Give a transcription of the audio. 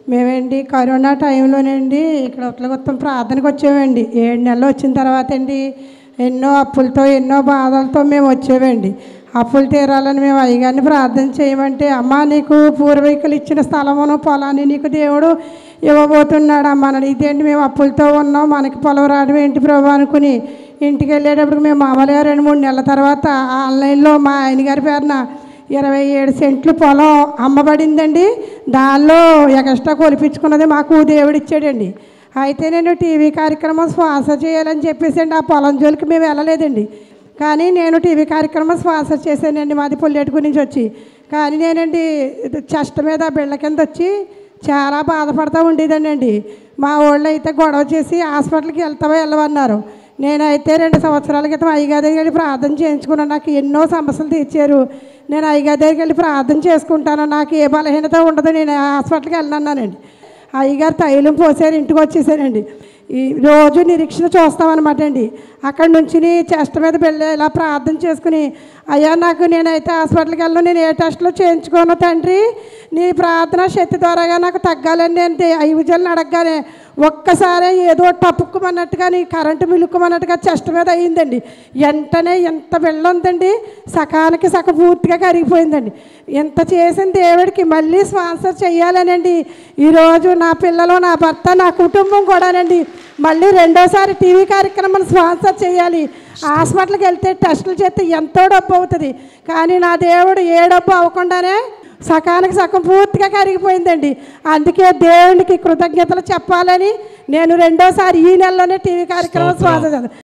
మేమేంటి corona టైంలోనండి ఇక్కడ ఉట్లగొత్తం ప్రార్థనకు వచ్చామండి ఏడు నెలలు వచ్చిన తర్వాత అండి ఎన్నో అప్పులతో ఎన్నో బాధలతో మేము వచ్చామండి అప్పులు తీరాలని మేము అయ్యగారిని ప్రార్థన చేయమంటే అమ్మ నీకు పూర్వీకులు ఇచ్చిన స్థలమును పొలాన్ని నీకు దేవుడు ఇవ్వబోతున్నాడు అమ్మ అన్నాడు ఇదేంటి మేము అప్పులతో ఉన్నాం మనకి పొలం రావడం ఏంటి ప్రభు అనుకుని ఇంటికి వెళ్ళేటప్పుడు మేము మామూలుగా రెండు మూడు నెలల తర్వాత ఆన్లైన్లో మా ఆయన గారి పేరున ఇరవై ఏడు సెంట్లు పొలం అమ్మబడిందండి దానిలో ఎక్స్ట్రా కొలిపించుకున్నది మాకు దేవుడు ఇచ్చాడండి అయితే నేను టీవీ కార్యక్రమం స్పాన్సర్ చేయాలని చెప్పేసి అండి ఆ పొలం జోలికి మేము వెళ్ళలేదండి కానీ నేను టీవీ కార్యక్రమం స్పాన్సర్ చేశానండి మాది పొల్లెటి గురించి వచ్చి కానీ నేనండి చెస్ట్ మీద బిళ్ళ కింద వచ్చి చాలా బాధపడతా ఉండేదానండి మా వాళ్ళు అయితే గొడవ చేసి హాస్పిటల్కి వెళ్తావా వెళ్ళవన్నారు నేనైతే రెండు సంవత్సరాల క్రితం అయ్యగారి దగ్గరికి వెళ్ళి ప్రార్థన చేయించుకున్నాను నాకు ఎన్నో సమస్యలు తీర్చారు నేను అయ్యగారి దగ్గరికి వెళ్ళి ప్రార్థన చేసుకుంటాను నాకు ఏ బలహీనత ఉండదు నేను హాస్పిటల్కి వెళ్ళనన్నానండి అయ్యగారు తైలం పోసారు ఇంటికి వచ్చేసారండి ఈ రోజు నిరీక్షణ చూస్తామన్నమాట అండి అక్కడి నుంచి చెస్ట్ మీద వెళ్ళి ఇలా ప్రార్థన చేసుకుని అయ్యా నాకు నేనైతే హాస్పిటల్కి వెళ్ళను నేను ఏ టెస్ట్లో చేయించుకోను తండ్రి నీ ప్రార్థన శక్తి ద్వారాగా నాకు తగ్గాలని నేను ఐవిజల్ని అడగగానే ఒక్కసారి ఏదో టపుక్కుమన్నట్టుగా నీ కరెంటు మిలుక్కుమన్నట్టుగా చెస్ట్ మీద అయ్యిందండి వెంటనే ఎంత బిళ్ళ ఉందండి సకానికి సగం పూర్తిగా కరిగిపోయిందండి ఇంత చేసిన దేవుడికి మళ్ళీ స్పాన్సర్ చేయాలనండి ఈరోజు నా పిల్లలు నా భర్త నా కుటుంబం కూడానండి మళ్ళీ రెండోసారి టీవీ కార్యక్రమం స్పాన్సర్ చేయాలి హాస్పిటల్కి వెళ్తే టెస్టులు చేస్తే ఎంతో డబ్బు అవుతుంది కానీ నా దేవుడు ఏ డబ్బు అవ్వకుండానే సకానికి సగం పూర్తిగా కరిగిపోయిందండి అందుకే దేవునికి కృతజ్ఞతలు చెప్పాలని నేను రెండోసారి ఈ నెలలోనే టీవీ కార్యక్రమం స్పాన్సర్ చేస్తాను